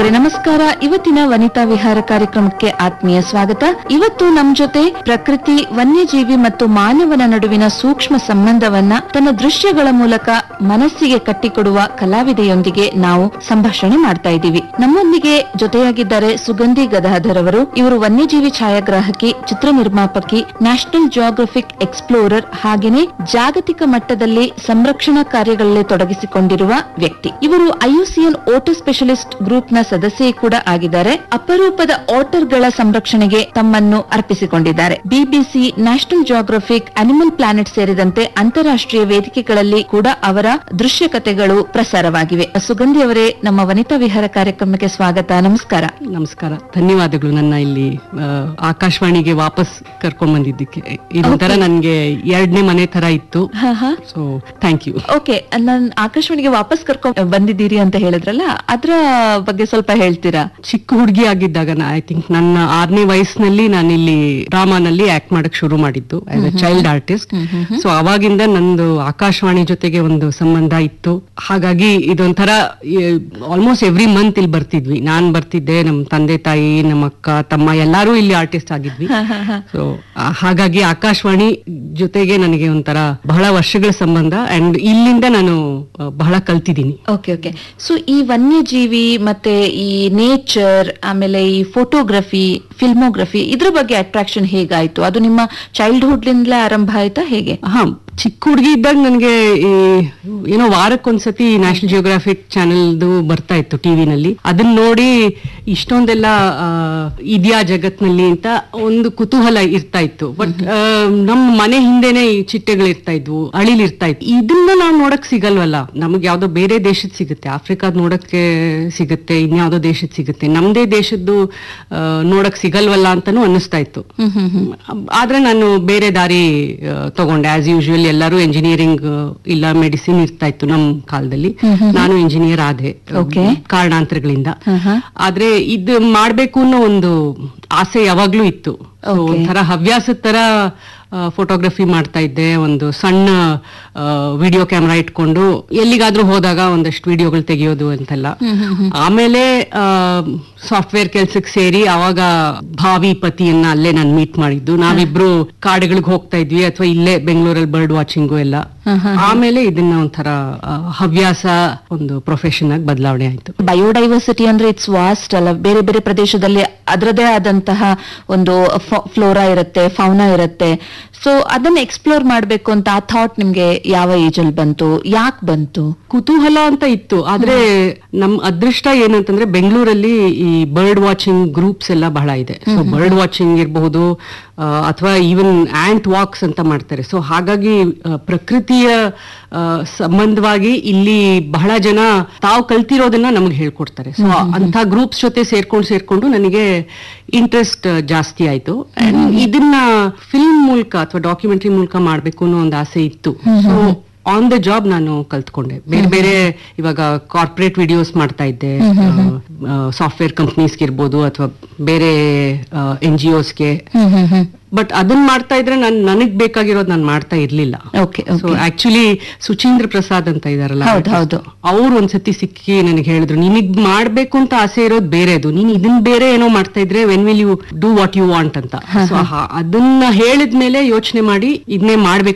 ಕೇಳುಗರೆ ನಮಸ್ಕಾರ ಇವತ್ತಿನ ವನಿತಾ ವಿಹಾರ ಕಾರ್ಯಕ್ರಮಕ್ಕೆ ಆತ್ಮೀಯ ಸ್ವಾಗತ ಇವತ್ತು ನಮ್ ಜೊತೆ ಪ್ರಕೃತಿ ವನ್ಯಜೀವಿ ಮತ್ತು ಮಾನವನ ನಡುವಿನ ಸೂಕ್ಷ್ಮ ಸಂಬಂಧವನ್ನ ತನ್ನ ದೃಶ್ಯಗಳ ಮೂಲಕ ಮನಸ್ಸಿಗೆ ಕಟ್ಟಿಕೊಡುವ ಕಲಾವಿದೆಯೊಂದಿಗೆ ನಾವು ಸಂಭಾಷಣೆ ಮಾಡ್ತಾ ಇದ್ದೀವಿ ನಮ್ಮೊಂದಿಗೆ ಜೊತೆಯಾಗಿದ್ದಾರೆ ಸುಗಂಧಿ ಗದಾಧರ್ ಅವರು ಇವರು ವನ್ಯಜೀವಿ ಛಾಯಾಗ್ರಾಹಕಿ ಚಿತ್ರ ನಿರ್ಮಾಪಕಿ ನ್ಯಾಷನಲ್ ಜಿಯೋಗ್ರಫಿಕ್ ಎಕ್ಸ್ಪ್ಲೋರರ್ ಹಾಗೇನೆ ಜಾಗತಿಕ ಮಟ್ಟದಲ್ಲಿ ಸಂರಕ್ಷಣಾ ಕಾರ್ಯಗಳಲ್ಲಿ ತೊಡಗಿಸಿಕೊಂಡಿರುವ ವ್ಯಕ್ತಿ ಇವರು ಐಯುಸಿಎನ್ ಓಟರ್ ಸ್ಪೆಷಲಿಸ್ಟ್ ಗ್ರೂಪ್ ನ ಸದಸ್ಯೆ ಕೂಡ ಆಗಿದ್ದಾರೆ ಅಪರೂಪದ ಆಟರ್ ಗಳ ಸಂರಕ್ಷಣೆಗೆ ತಮ್ಮನ್ನು ಅರ್ಪಿಸಿಕೊಂಡಿದ್ದಾರೆ BBC National Geographic Animal Planet ಸೇರಿದಂತೆ ಅಂತಾರಾಷ್ಟ್ರೀಯ ವೇದಿಕೆಗಳಲ್ಲಿ ಕೂಡ ಅವರ ದೃಶ್ಯ ಕಥೆಗಳು ಪ್ರಸಾರವಾಗಿವೆ ಸುಗಂಧಿ ಅವರೇ ನಮ್ಮ ವನಿತಾ ವಿಹಾರ ಕಾರ್ಯಕ್ರಮಕ್ಕೆ ಸ್ವಾಗತ ನಮಸ್ಕಾರ ನಮಸ್ಕಾರ ಧನ್ಯವಾದಗಳು ನನ್ನ ಇಲ್ಲಿ ಆ, ಆಕಾಶವಾಣಿಗೆ ವಾಪಸ್ ಕರ್ಕೊಂಡ್ ಬಂದಿದ್ದಕ್ಕೆ ಇದೊಂಥರ ನನ್ಗೆ ಎರಡನೇ ಮನೆ ತರ ಇತ್ತು ಹಾ ಹಾ ಸೊ ಥ್ಯಾಂಕ್ ಯು ಓಕೆ ನಾನ್ ಆಕಾಶವಾಣಿಗೆ ವಾಪಸ್ ಕರ್ಕೊಂಡ್ ಬಂದಿದ್ದೀರಿ ಅಂತ ಹೇಳಿದ್ರಲ್ಲ ಅದ್ರ ಬಗ್ಗೆ ಸ್ವಲ್ಪ ಹೇಳ್ತೀರಾ ಚಿಕ್ಕ ಹುಡುಗಿ ಆಗಿದ್ದಾಗ ಐ ಥಿಂಕ್ ನನ್ನ ಆರನೇ ವಯಸ್ಸಿನಲ್ಲಿ ನಾನು ಇಲ್ಲಿ ಡ್ರಾಮಾನಲ್ಲಿ ಆಕ್ಟ್ ಮಾಡಕ್ ಶುರು ಮಾಡಿದ್ದು as a child artist so ಅವಾಗಿಂದ ನಂದು ಆಕಾಶವಾಣಿ ಜೊತೆಗೆ ಒಂದು ಸಂಬಂಧ ಇತ್ತು ಹಾಗಾಗಿ ಇದೊಂಥರ ಆಲ್ಮೋಸ್ಟ್ ಎವ್ರಿ ಮಂತ್ ಇಲ್ಲಿ ಬರ್ತಿದ್ವಿ ನಾನ್ ಬರ್ತಿದ್ದೆ ನಮ್ಮ ತಂದೆ ತಾಯಿ ನಮ್ಮ ಅಕ್ಕ ತಮ್ಮ ಎಲ್ಲಾರು ಇಲ್ಲಿ ಆರ್ಟಿಸ್ಟ್ ಆಗಿದ್ವಿ ಸೊ ಹಾಗಾಗಿ ಆಕಾಶವಾಣಿ ಜೊತೆಗೆ ನನಗೆ ಒಂಥರ ಬಹಳ ವರ್ಷಗಳ ಸಂಬಂಧ ಅಂಡ್ ಇಲ್ಲಿಂದ ನಾನು ಆ, ಬಹಳ ಕಲ್ತಿದ್ದೀನಿ ಓಕೆ ಓಕೆ ಸೊ ಈ ವನ್ಯಜೀವಿ ಮತ್ತೆ ಈ ನೇಚರ್ ಆಮೇಲೆ ಈ ಫೋಟೋಗ್ರಫಿ ಫಿಲ್ಮೋಗ್ರಫಿ ಇದ್ರ ಬಗ್ಗೆ ಅಟ್ರಾಕ್ಷನ್ ಹೇಗಾಯ್ತು ಅದು ನಿಮ್ಮ ಚೈಲ್ಡ್ಹುಡ್ ಲಿಂದಲೇ ಆರಂಭ ಆಯ್ತಾ ಹೇಗೆ ಹಾ ಚಿಕ್ಕ ಹುಡುಗಿ ಇದ್ದಾಗ ನನಗೆ ಏನೋ ವಾರಕ್ಕೊಂದ್ಸತಿ ನ್ಯಾಷನಲ್ ಜಿಯೋಗ್ರಾಫಿಕ್ ಚಾನೆಲ್ದು ಬರ್ತಾ ಇತ್ತು ಟಿವಿನಲ್ಲಿ ಅದನ್ನ ನೋಡಿ ಇಷ್ಟೊಂದೆಲ್ಲ ಆ, ಇದ್ಯಾ ಜಗತ್ನಲ್ಲಿ ಅಂತ ಒಂದು ಕುತೂಹಲ ಇರ್ತಾ ಇತ್ತು ಬಟ್ ನಮ್ಮ ಮನೆ ಹಿಂದೆನೆ ಈ ಚಿಟ್ಟೆಗಳು ಇರ್ತಾ ಇದ್ವು ಅಳಿಲ್ ಇರ್ತಾ ಇತ್ತು ಇದನ್ನ ನಾವು ನೋಡಕ್ ಸಿಗಲ್ವಲ್ಲ ನಮಗೆ ಯಾವ್ದೋ ಬೇರೆ ದೇಶದ ಸಿಗುತ್ತೆ ಆಫ್ರಿಕಾದ್ ನೋಡಕ್ಕೆ ಸಿಗುತ್ತೆ ಇನ್ಯಾವುದೋ ದೇಶದ ಸಿಗುತ್ತೆ ನಮ್ದೇ ದೇಶದ್ದು ಆ, ನೋಡಕ್ ಸಿಗಲ್ವಲ್ಲ ಅಂತಾನು ಅನ್ನಿಸ್ತಾ ಇತ್ತು ಆದ್ರೆ ನಾನು ಬೇರೆ ದಾರಿ ಆ, ತಗೊಂಡೆ ಆಸ್ ಯೂಶುವಲ್ ಎಲ್ಲರೂ ಎಂಜಿನಿಯರಿಂಗ್ ಇಲ್ಲ ಮೆಡಿಸಿನ್ ಇರ್ತಾ ಇತ್ತು ನಮ್ ಕಾಲದಲ್ಲಿ ನಾನು ಇಂಜಿನಿಯರ್ ಆದೆ Okay. ಕಾರಣಾಂತರಗಳಿಂದ ಹಾ, ಹಾ. ಆದ್ರೆ ಇದು ಮಾಡ್ಬೇಕು ಅನ್ನೋ ಒಂದು ಆಸೆ ಯಾವಾಗ್ಲೂ ಇತ್ತು So, Okay. ಒಂಥರ ಹವ್ಯಾಸದ ತರ ಫೋಟೋಗ್ರಫಿ ಮಾಡ್ತಾ ಇದ್ದೆ ಒಂದು ಸಣ್ಣ ವಿಡಿಯೋ ಕ್ಯಾಮ್ರಾ ಇಟ್ಕೊಂಡು ಎಲ್ಲಿಗಾದ್ರೂ ಹೋದಾಗ ಒಂದಷ್ಟು ವಿಡಿಯೋಗಳು ತೆಗೆಯೋದು ಅಂತೆಲ್ಲ ಆಮೇಲೆ ಸಾಫ್ಟ್ವೇರ್ ಕೆಲ್ಸಕ್ಕೆ ಸೇರಿ ಅವಾಗ ಭಾವಿ ಪತಿಯನ್ನ ಅಲ್ಲೇ ನಾನು ಮೀಟ್ ಮಾಡಿದ್ದು ನಾವಿಬ್ರು ಕಾಡುಗಳಿಗೆ ಹೋಗ್ತಾ ಇದ್ವಿ ಅಥವಾ ಇಲ್ಲೇ ಬೆಂಗಳೂರಲ್ಲಿ ಬರ್ಡ್ ವಾಚಿಂಗು ಎಲ್ಲ ಆಮೇಲೆ ಇದನ್ನ ಒಂಥರ ಆ, ಹವ್ಯಾಸ ಒಂದು ಪ್ರೊಫೆಷನ್ ಆಗಿ ಬದಲಾವಣೆ ಆಯ್ತು ಬಯೋಡೈವರ್ಸಿಟಿ ಅಂದ್ರೆ ಇಟ್ಸ್ ವಾಸ್ಟ್ ಅಲ್ಲ ಬೇರೆ ಬೇರೆ ಪ್ರದೇಶದಲ್ಲಿ ಅದರದೇ ಆದಂತಹ ಒಂದು ಫ್ಲೋರಾ ಇರುತ್ತೆ ಫೌನಾ ಇರುತ್ತೆ ಸೊ ಅದನ್ನ ಎಕ್ಸ್ಪ್ಲೋರ್ ಮಾಡ್ಬೇಕು ಅಂತ ಆ ಥಾಟ್ ನಿಮ್ಗೆ ಯಾವ ಏಜ್ ಅಲ್ಲಿ ಬಂತು ಯಾಕೆ ಬಂತು ಕುತೂಹಲ ಅಂತ ಇತ್ತು ಆದ್ರೆ ನಮ್ ಅದೃಷ್ಟ ಏನಂತಂದ್ರೆ ಬೆಂಗಳೂರಲ್ಲಿ ಈ ಬರ್ಡ್ ವಾಚಿಂಗ್ ಗ್ರೂಪ್ಸ್ ಎಲ್ಲ ಬಹಳ ಇದೆ ಸೊ ಬರ್ಡ್ ವಾಚಿಂಗ್ ಇರಬಹುದು ಅಥವಾ ಈವನ್ ಆಂಟ್ ವಾಕ್ಸ್ ಅಂತ ಮಾಡ್ತಾರೆ ಸೊ ಹಾಗಾಗಿ ಆ, ಪ್ರಕೃತಿಯ ಆ, ಸಂಬಂಧವಾಗಿ ಇಲ್ಲಿ ಬಹಳ ಜನ ತಾವು ಕಲ್ತಿರೋದನ್ನ ನಮ್ಗೆ ಹೇಳ್ಕೊಡ್ತಾರೆ ಸೊ ಅಂತ ಗ್ರೂಪ್ಸ್ ಜೊತೆ ಸೇರ್ಕೊಂಡು ಸೇರ್ಕೊಂಡು ನನಗೆ ಇಂಟ್ರೆಸ್ಟ್ ಜಾಸ್ತಿ ಆಯ್ತು And ಇದನ್ನ ಫಿಲ್ಮ್ ಮೂಲಕ ಅಥವಾ ಡಾಕ್ಯುಮೆಂಟರಿ ಮೂಲಕ ಮಾಡ್ಬೇಕು ಅನ್ನೋ ಒಂದು ಆಸೆ ಇತ್ತು ಸೊ ಆನ್ ದ ಜಾಬ್ ನಾನು ಕಲ್ತ್ಕೊಂಡೆ ಬೇರೆ ಬೇರೆ ಇವಾಗ ಕಾರ್ಪೊರೇಟ್ ವಿಡಿಯೋಸ್ ಮಾಡ್ತಾ ಇದ್ದೆ ಸಾಫ್ಟ್ವೇರ್ ಕಂಪ್ನೀಸ್ಗೆ ಇರ್ಬೋದು ಅಥವಾ ಬೇರೆ ಎನ್ ಜಿ ಒಸ್ಗೆ ಬಟ್ ಅದನ್ನ ಮಾಡ್ತಾ ಇದ್ರೆ ನಾನು ನನಗ್ ಬೇಕಾಗಿರೋದು ನಾನು ಮಾಡ್ತಾ ಇರ್ಲಿಲ್ಲ okay so actually Suchendra Prasad ಅಂತ ಇದಾರಲ್ಲ ಹೌದು, ಹೌದು. ಅವ್ರು ಒಂದ್ಸತಿ ಸಿಕ್ಕಿ ನನಗೆ ಹೇಳಿದ್ರು ನಿನಗ್ ಮಾಡ್ಬೇಕು ಅಂತ ಆಸೆ ಇರೋದು ಬೇರೆದು ನೀನ್ ಇದನ್ ಬೇರೆ ಏನೋ ಮಾಡ್ತಾ ಇದ್ರೆ when will you do what you want ಅಂತ ಸೊ ಅದನ್ನ ಹೇಳಿದ್ಮೇಲೆ ಯೋಚನೆ ಮಾಡಿ ಇದನ್ನೇ ಮಾಡ್ಬೇಕು